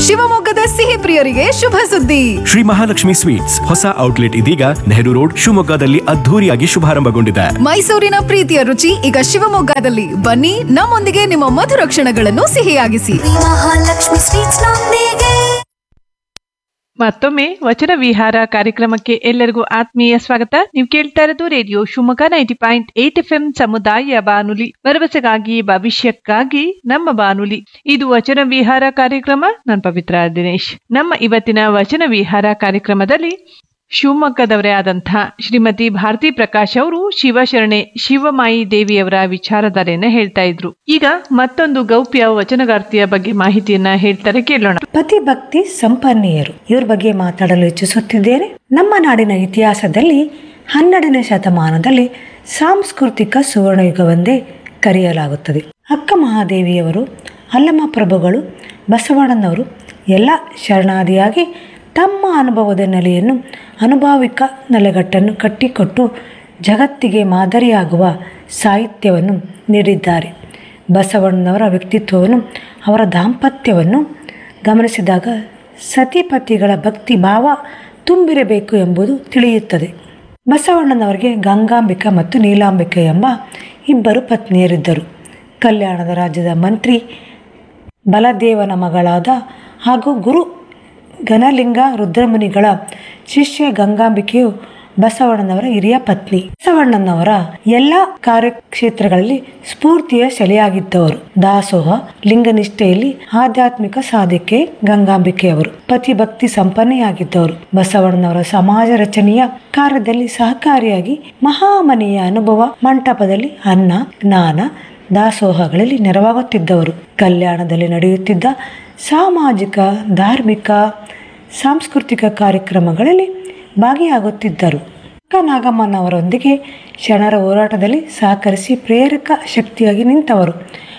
ಶಿವಮೊಗ್ಗದ ಸಿಹಿ ಪ್ರಿಯರಿಗೆ ಶುಭ ಸುದ್ದಿ ಶ್ರೀ ಮಹಾಲಕ್ಷ್ಮಿ ಸ್ವೀಟ್ಸ್ ಹೊಸ ಔಟ್ಲೆಟ್ ಇದೀಗ ನೆಹರು ರೋಡ್ ಶಿವಮೊಗ್ಗದಲ್ಲಿ ಅದ್ಧೂರಿಯಾಗಿ ಶುಭಾರಂಭಗೊಂಡಿದೆ ಮೈಸೂರಿನ ಪ್ರೀತಿಯ ರುಚಿ ಈಗ ಶಿವಮೊಗ್ಗದಲ್ಲಿ ಬನ್ನಿ ನಮ್ಮೊಂದಿಗೆ ನಿಮ್ಮ ಮಧುರ ಕ್ಷಣಗಳನ್ನು ಸಿಹಿಯಾಗಿಸಿ ಮಹಾಲಕ್ಷ್ಮಿ ಸ್ವೀಟ್ಸ್ ನೊಂದಿಗೆ ಮತ್ತೊಮ್ಮೆ ವಚನ ವಿಹಾರ ಕಾರ್ಯಕ್ರಮಕ್ಕೆ ಎಲ್ಲರಿಗೂ ಆತ್ಮೀಯ ಸ್ವಾಗತ ನೀವು ಕೇಳ್ತಾ ಇರೋದು radio Shivamogga ninety point eight F M ಸಮುದಾಯ ಬಾನುಲಿ ಭರವಸೆಗಾಗಿ ಭವಿಷ್ಯಕ್ಕಾಗಿ ನಮ್ಮ ಬಾನುಲಿ ಇದು ವಚನ ವಿಹಾರ ಕಾರ್ಯಕ್ರಮ ನಾನು ಪವಿತ್ರ ದಿನೇಶ್ ನಮ್ಮ ಇವತ್ತಿನ ವಚನ ವಿಹಾರ ಕಾರ್ಯಕ್ರಮದಲ್ಲಿ ಶಿವಮೊಗ್ಗದವರೇ ಆದಂತಹ ಶ್ರೀಮತಿ ಭಾರತಿ ಪ್ರಕಾಶ್ ಅವರು ಶಿವಶರಣೆ ಶಿವಮಾಯಿ ದೇವಿಯವರ ವಿಚಾರಧಾರೆಯನ್ನ ಹೇಳ್ತಾ ಇದ್ರು ಈಗ ಮತ್ತೊಂದು ಗೌಪ್ಯ ವಚನಗಾರ್ತಿಯ ಬಗ್ಗೆ ಮಾಹಿತಿಯನ್ನ ಹೇಳ್ತಾರೆ ಕೇಳೋಣ ಪತಿಭಕ್ತಿ ಸಂಪನ್ನೆಯರು ಇವ್ರ ಬಗ್ಗೆ ಮಾತಾಡಲು ಇಚ್ಛಿಸುತ್ತಿದ್ದೇನೆ ನಮ್ಮ ನಾಡಿನ ಇತಿಹಾಸದಲ್ಲಿ ಹನ್ನೆರಡನೇ ಶತಮಾನದಲ್ಲಿ ಸಾಂಸ್ಕೃತಿಕ ಸುವರ್ಣಯುಗವೆಂದೇ ಕರೆಯಲಾಗುತ್ತದೆ ಅಕ್ಕ ಮಹಾದೇವಿಯವರು ಅಲ್ಲಮ್ಮ ಪ್ರಭುಗಳು ಬಸವಣ್ಣನವರು ಎಲ್ಲ ಶರಣಾದಿಯಾಗಿ ತಮ್ಮ ಅನುಭವದ ನೆಲೆಯನ್ನು ಅನುಭಾವಿಕ ನೆಲೆಗಟ್ಟನ್ನು ಕಟ್ಟಿಕೊಟ್ಟು ಜಗತ್ತಿಗೆ ಮಾದರಿಯಾಗುವ ಸಾಹಿತ್ಯವನ್ನು ನೀಡಿದ್ದಾರೆ ಬಸವಣ್ಣನವರ ವ್ಯಕ್ತಿತ್ವವನ್ನು ಅವರ ದಾಂಪತ್ಯವನ್ನು ಗಮನಿಸಿದಾಗ ಸತಿಪತಿಗಳ ಭಕ್ತಿ ಭಾವ ತುಂಬಿರಬೇಕು ಎಂಬುದು ತಿಳಿಯುತ್ತದೆ ಬಸವಣ್ಣನವರಿಗೆ ಗಂಗಾಂಬಿಕ ಮತ್ತು ನೀಲಾಂಬಿಕೆ ಎಂಬ ಇಬ್ಬರು ಪತ್ನಿಯರಿದ್ದರು ಕಲ್ಯಾಣದ ರಾಜ್ಯದ ಮಂತ್ರಿ ಬಲದೇವನ ಮಗಳಾದ ಹಾಗೂ ಗುರು ಘನಲಿಂಗ ರುದ್ರಮುನಿಗಳ ಶಿಷ್ಯ ಗಂಗಾಂಬಿಕೆಯು ಬಸವಣ್ಣನವರ ಹಿರಿಯ ಪತ್ನಿ ಬಸವಣ್ಣನವರ ಎಲ್ಲ ಕಾರ್ಯಕ್ಷೇತ್ರಗಳಲ್ಲಿ ಸ್ಫೂರ್ತಿಯ ಸೆಲೆಯಾಗಿದ್ದವರು ದಾಸೋಹ ಲಿಂಗನಿಷ್ಠೆಯಲ್ಲಿ ಆಧ್ಯಾತ್ಮಿಕ ಸಾಧಕೆ ಗಂಗಾಂಬಿಕೆಯವರು ಪತಿಭಕ್ತಿ ಸಂಪನ್ನೆಯಾಗಿದ್ದವರು ಬಸವಣ್ಣನವರ ಸಮಾಜ ರಚನೆಯ ಕಾರ್ಯದಲ್ಲಿ ಸಹಕಾರಿಯಾಗಿ ಮಹಾಮನೆಯ ಅನುಭವ ಮಂಟಪದಲ್ಲಿ ಅನ್ನ ಜ್ಞಾನ ದಾಸೋಹಗಳಲ್ಲಿ ನೆರವಾಗುತ್ತಿದ್ದವರು ಕಲ್ಯಾಣದಲ್ಲಿ ನಡೆಯುತ್ತಿದ್ದ ಸಾಮಾಜಿಕ ಧಾರ್ಮಿಕ ಸಾಂಸ್ಕೃತಿಕ ಕಾರ್ಯಕ್ರಮಗಳಲ್ಲಿ ಭಾಗಿಯಾಗುತ್ತಿದ್ದರು ಅಕ್ಕ ನಾಗಮ್ಮನವರೊಂದಿಗೆ ಶರಣರ ಹೋರಾಟದಲ್ಲಿ ಸಹಕರಿಸಿ ಪ್ರೇರಕ ಶಕ್ತಿಯಾಗಿ ನಿಂತವರು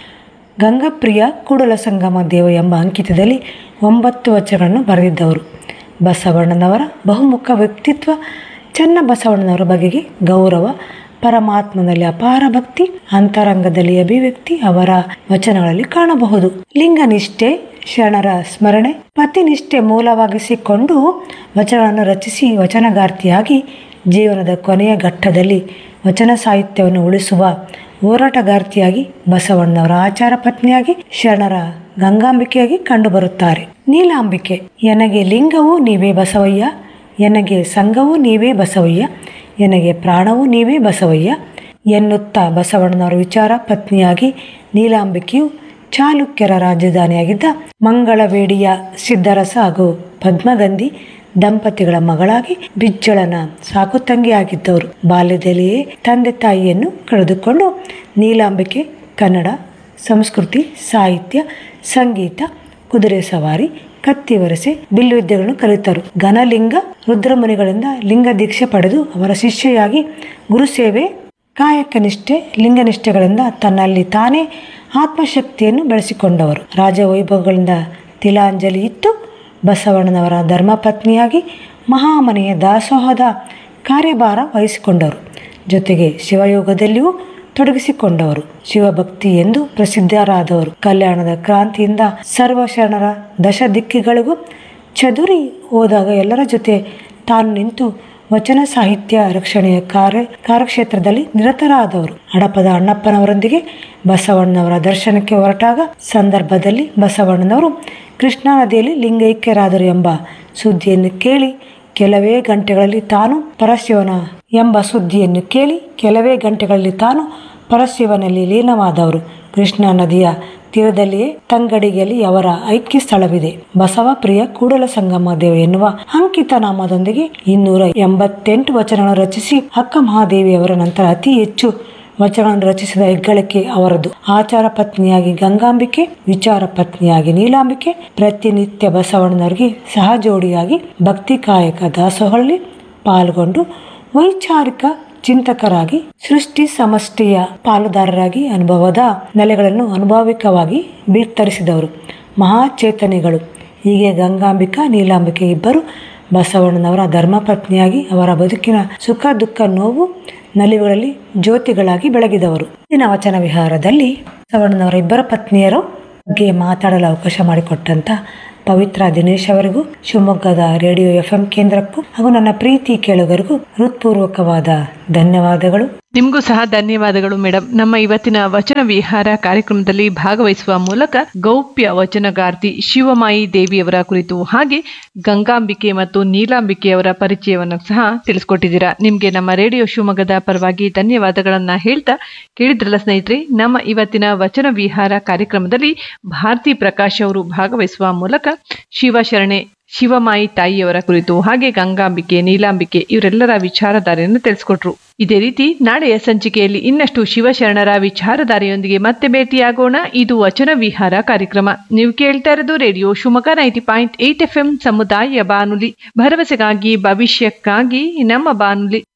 ಗಂಗಪ್ರಿಯ ಕೂಡಲ ಸಂಗಮ ದೇವ ಎಂಬ ಅಂಕಿತದಲ್ಲಿ ಒಂಬತ್ತು ವಚನಗಳನ್ನು ಬರೆದಿದ್ದವರು ಬಸವಣ್ಣನವರ ಬಹುಮುಖ ವ್ಯಕ್ತಿತ್ವ ಚನ್ನ ಬಸವಣ್ಣನವರ ಬಗೆಗೆ ಗೌರವ ಪರಮಾತ್ಮನಲ್ಲಿ ಅಪಾರ ಭಕ್ತಿ ಅಂತರಂಗದಲ್ಲಿ ಅಭಿವ್ಯಕ್ತಿ ಅವರ ವಚನಗಳಲ್ಲಿ ಕಾಣಬಹುದು ಲಿಂಗನಿಷ್ಠೆ ಶರಣರ ಸ್ಮರಣೆ ಪತಿನಿಷ್ಠೆ ಮೂಲವಾಗಿಸಿಕೊಂಡು ವಚನವನ್ನು ರಚಿಸಿ ವಚನಗಾರ್ತಿಯಾಗಿ ಜೀವನದ ಕೊನೆಯ ಘಟ್ಟದಲ್ಲಿ ವಚನ ಸಾಹಿತ್ಯವನ್ನು ಉಳಿಸುವ ಹೋರಾಟಗಾರ್ತಿಯಾಗಿ ಬಸವಣ್ಣವರ ಆಚಾರ ಪತ್ನಿಯಾಗಿ ಶರಣರ ಗಂಗಾಂಬಿಕೆಯಾಗಿ ಕಂಡುಬರುತ್ತಾರೆ ನೀಲಾಂಬಿಕೆ ಎನಗೆ ಲಿಂಗವೂ ನೀವೇ ಬಸವಯ್ಯ ಎನಗೆ ಸಂಘವೂ ನೀವೇ ಬಸವಯ್ಯ ಎನಗೆ ಪ್ರಾಣವೂ ನೀವೇ ಬಸವಯ್ಯ ಎನ್ನುತ್ತಾ ಬಸವಣ್ಣನವರ ವಿಚಾರ ಪತ್ನಿಯಾಗಿ ನೀಲಾಂಬಿಕೆಯು ಚಾಲುಕ್ಯರ ರಾಜಧಾನಿಯಾಗಿದ್ದ ಮಂಗಳವೇಡಿಯ ಸಿದ್ದರಸ ಹಾಗೂ ಪದ್ಮಗಂಧಿ ದಂಪತಿಗಳ ಮಗಳಾಗಿ ಬಿಜ್ಜಳನ ಸಾಕು ತಂಗಿಯಾಗಿದ್ದವರು ಬಾಲ್ಯದಲ್ಲಿಯೇ ತಂದೆ ತಾಯಿಯನ್ನು ಕಳೆದುಕೊಂಡು ನೀಲಾಂಬಿಕೆ ಕನ್ನಡ ಸಂಸ್ಕೃತಿ ಸಾಹಿತ್ಯ ಸಂಗೀತ ಕುದುರೆ ಸವಾರಿ ಕತ್ತಿವರಸೆ ಬಿಲ್ಲು ವಿದ್ಯೆಗಳನ್ನು ಕಲಿತರು ಘನಲಿಂಗ ರುದ್ರಮುನಿಗಳಿಂದ ಲಿಂಗ ದೀಕ್ಷೆ ಪಡೆದು ಅವರ ಶಿಷ್ಯೆಯಾಗಿ ಗುರುಸೇವೆ ಕಾಯಕನಿಷ್ಠೆ ಲಿಂಗನಿಷ್ಠೆಗಳಿಂದ ತನ್ನಲ್ಲಿ ತಾನೇ ಆತ್ಮಶಕ್ತಿಯನ್ನು ಬೆಳೆಸಿಕೊಂಡವರು ರಾಜವೈಭವಗಳಿಂದ ತಿಲಾಂಜಲಿ ಇತ್ತು ಬಸವಣ್ಣನವರ ಧರ್ಮಪತ್ನಿಯಾಗಿ ಮಹಾಮನೆಯ ದಾಸೋಹದ ಕಾರ್ಯಭಾರ ವಹಿಸಿಕೊಂಡವರು ಜೊತೆಗೆ ಶಿವಯೋಗದಲ್ಲಿಯೂ ತೊಡಗಿಸಿಕೊಂಡವರು ಶಿವಭಕ್ತಿ ಎಂದು ಪ್ರಸಿದ್ಧರಾದವರು ಕಲ್ಯಾಣದ ಕ್ರಾಂತಿಯಿಂದ ಸರ್ವಶರಣರ ದಶ ದಿಕ್ಕಿಗಳಿಗೂ ಚದುರಿ ಹೋದಾಗ ಎಲ್ಲರ ಜೊತೆ ತಾನು ನಿಂತು ವಚನ ಸಾಹಿತ್ಯ ರಕ್ಷಣೆಯ ಕಾರ್ಯ ಕಾರ್ಯಕ್ಷೇತ್ರದಲ್ಲಿ ನಿರತರಾದವರು ಹಡಪದ ಅಣ್ಣಪ್ಪನವರೊಂದಿಗೆ ಬಸವಣ್ಣನವರ ದರ್ಶನಕ್ಕೆ ಹೊರಟಾಗ ಸಂದರ್ಭದಲ್ಲಿ ಬಸವಣ್ಣನವರು ಕೃಷ್ಣಾ ನದಿಯಲ್ಲಿ ಲಿಂಗೈಕ್ಯರಾದರು ಎಂಬ ಸುದ್ದಿಯನ್ನು ಕೇಳಿ ಕೆಲವೇ ಗಂಟೆಗಳಲ್ಲಿ ತಾನು ಪರಶಿವನ ಎಂಬ ಸುದ್ದಿಯನ್ನು ಕೇಳಿ ಕೆಲವೇ ಗಂಟೆಗಳಲ್ಲಿ ತಾನು ಪರಶಿವನಲ್ಲಿ ಲೀನವಾದವರು ಕೃಷ್ಣಾ ನದಿಯ ತೀರದಲ್ಲಿಯೇ ತಂಗಡಿಗೆಯಲ್ಲಿ ಅವರ ಐಕ್ಯ ಸ್ಥಳವಿದೆ ಬಸವ ಪ್ರಿಯ ಕೂಡಲ ಸಂಗಮ ದೇವ ಎನ್ನುವ ಅಂಕಿತ ನಾಮದೊಂದಿಗೆ ಇನ್ನೂರ ಎಂಬತ್ತೆಂಟು ವಚನಗಳನ್ನು ರಚಿಸಿ ಅಕ್ಕ ಮಹಾದೇವಿಯವರ ನಂತರ ಅತಿ ಹೆಚ್ಚು ವಚನವನ್ನು ರಚಿಸಿದ ಹೆಗ್ಗಳಿಕೆ ಅವರದು ಆಚಾರ ಪತ್ನಿಯಾಗಿ ಗಂಗಾಂಬಿಕೆ ವಿಚಾರ ಪತ್ನಿಯಾಗಿ ನೀಲಾಂಬಿಕೆ ಪ್ರತಿನಿತ್ಯ ಬಸವಣ್ಣನವರಿಗೆ ಸಹಜೋಡಿಯಾಗಿ ಭಕ್ತಿ ಕಾಯಕ ದಾಸೋಹಗಳಲ್ಲಿ ಪಾಲ್ಗೊಂಡು ವೈಚಾರಿಕ ಚಿಂತಕರಾಗಿ ಸೃಷ್ಟಿ ಸಮಷ್ಟಿಯ ಪಾಲುದಾರರಾಗಿ ಅನುಭವದ ನೆಲೆಗಳನ್ನು ಅನುಭಾವಿಕವಾಗಿ ಬಿತ್ತರಿಸಿದವರು ಮಹಾಚೇತನಿಗಳು ಹೀಗೆ ಗಂಗಾಂಬಿಕಾ ನೀಲಾಂಬಿಕೆ ಇಬ್ಬರು ಬಸವಣ್ಣನವರ ಧರ್ಮಪತ್ನಿಯಾಗಿ ಅವರ ಬದುಕಿನ ಸುಖ ದುಃಖ ನೋವು ನಲಿವುಗಳಲ್ಲಿ ಜ್ಯೋತಿಗಳಾಗಿ ಬೆಳಗಿದವರು ದಿನ ವಚನ ವಿಹಾರದಲ್ಲಿ ಬಸವಣ್ಣನವರ ಇಬ್ಬರ ಪತ್ನಿಯರು ಬಗ್ಗೆ ಮಾತಾಡಲು ಅವಕಾಶ ಮಾಡಿಕೊಟ್ಟಂತ ಪವಿತ್ರ ದಿನೇಶ್ ಅವರಿಗೂ ಶಿವಮೊಗ್ಗದ ರೇಡಿಯೋ ಎಫ್ ಎಂ ಕೇಂದ್ರಕ್ಕೂ ಹಾಗೂ ನನ್ನ ಪ್ರೀತಿ ಕೇಳುಗರಿಗೂ ಹೃತ್ಪೂರ್ವಕವಾದ ಧನ್ಯವಾದಗಳು ನಿಮಗೂ ಸಹ ಧನ್ಯವಾದಗಳು ಮೇಡಮ್ ನಮ್ಮ ಇವತ್ತಿನ ವಚನ ವಿಹಾರ ಕಾರ್ಯಕ್ರಮದಲ್ಲಿ ಭಾಗವಹಿಸುವ ಮೂಲಕ ಗೌಪ್ಯ ವಚನಗಾರ್ತಿ ಶಿವಮಾಯಿ ದೇವಿಯವರ ಕುರಿತು ಹಾಗೆ ಗಂಗಾಂಬಿಕೆ ಮತ್ತು ನೀಲಾಂಬಿಕೆಯವರ ಪರಿಚಯವನ್ನು ಸಹ ತಿಳಿಸ್ಕೊಟ್ಟಿದ್ದೀರಾ ನಿಮಗೆ ನಮ್ಮ ರೇಡಿಯೋ ಶಿವಮೊಗ್ಗದ ಪರವಾಗಿ ಧನ್ಯವಾದಗಳನ್ನ ಹೇಳ್ತಾ ಕೇಳಿದ್ರಲ್ಲ ಸ್ನೇಹಿತರೆ ನಮ್ಮ ಇವತ್ತಿನ ವಚನ ವಿಹಾರ ಕಾರ್ಯಕ್ರಮದಲ್ಲಿ ಭಾರತಿ ಪ್ರಕಾಶ್ ಅವರು ಭಾಗವಹಿಸುವ ಮೂಲಕ ಶಿವಶರಣೆ ಶಿವಮಾಯಿ ತಾಯಿಯವರ ಕುರಿತು ಹಾಗೆ ಗಂಗಾಂಬಿಕೆ ನೀಲಾಂಬಿಕೆ ಇವರೆಲ್ಲರ ವಿಚಾರಧಾರೆಯನ್ನು ತಿಳಿಸ್ಕೊಟ್ರು ಇದೇ ರೀತಿ ನಾಳೆಯ ಸಂಚಿಕೆಯಲ್ಲಿ ಇನ್ನಷ್ಟು ಶಿವಶರಣರ ವಿಚಾರಧಾರೆಯೊಂದಿಗೆ ಮತ್ತೆ ಭೇಟಿಯಾಗೋಣ ಇದು ವಚನ ವಿಹಾರ ಕಾರ್ಯಕ್ರಮ ನೀವು ಕೇಳ್ತಾ ಇರೋದು radio Shivamogga ninety point eight F M ಸಮುದಾಯ ಬಾನುಲಿ ಭರವಸೆಗಾಗಿ ಭವಿಷ್ಯಕ್ಕಾಗಿ ನಮ್ಮ ಬಾನುಲಿ